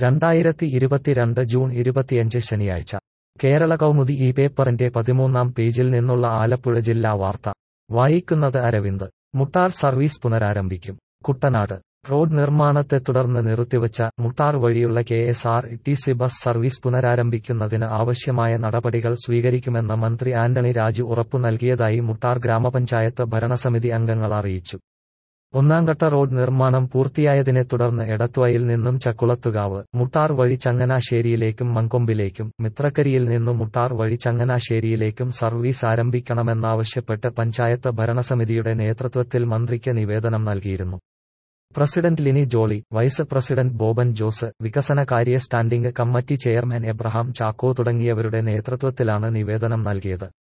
രണ്ടായിരത്തി ഇരുപത്തിരണ്ട് ജൂൺ ഇരുപത്തിയഞ്ച് ശനിയാഴ്ച കേരള കൗമുദി ഈ പേപ്പറിന്റെ പതിമൂന്നാം പേജിൽ നിന്നുള്ള ആലപ്പുഴ ജില്ലാ വാർത്ത വായിക്കുന്നത് അരവിന്ദ് മുട്ടാർ സർവീസ് പുനരാരംഭിക്കും കുട്ടനാട് റോഡ് നിർമ്മാണത്തെ തുടർന്ന് നിർത്തിവച്ച മുട്ടാർ വഴിയുള്ള K S R T C bus service പുനരാരംഭിക്കുന്നതിന് ആവശ്യമായ നടപടികൾ സ്വീകരിക്കുമെന്ന് മന്ത്രി ആന്റണി രാജു ഉറപ്പു നൽകിയതായി മുട്ടാർ ഗ്രാമപഞ്ചായത്ത് ഭരണസമിതി അംഗങ്ങൾ അറിയിച്ചു ഒന്നാംഘട്ട റോഡ് നിർമ്മാണം പൂർത്തിയായതിനെ തുടർന്ന് എടത്വയിൽ നിന്നും ചക്കുളത്തുകാവ് മുട്ടാർ വഴി ചങ്ങനാശ്ശേരിയിലേക്കും മങ്കൊമ്പിലേക്കും മിത്രക്കരിയിൽ നിന്നും മുട്ടാർ വഴി ചങ്ങനാശ്ശേരിയിലേക്കും സർവീസ് ആരംഭിക്കണമെന്നാവശ്യപ്പെട്ട് പഞ്ചായത്ത് ഭരണസമിതിയുടെ നേതൃത്വത്തിൽ മന്ത്രിക്ക് നിവേദനം നൽകിയിരുന്നു president Lini Jolly vice president Boban Jose വികസനകാര്യ standing committee chairman Abraham Chacko തുടങ്ങിയവരുടെ നേതൃത്വത്തിലാണ് നിവേദനം നൽകിയത്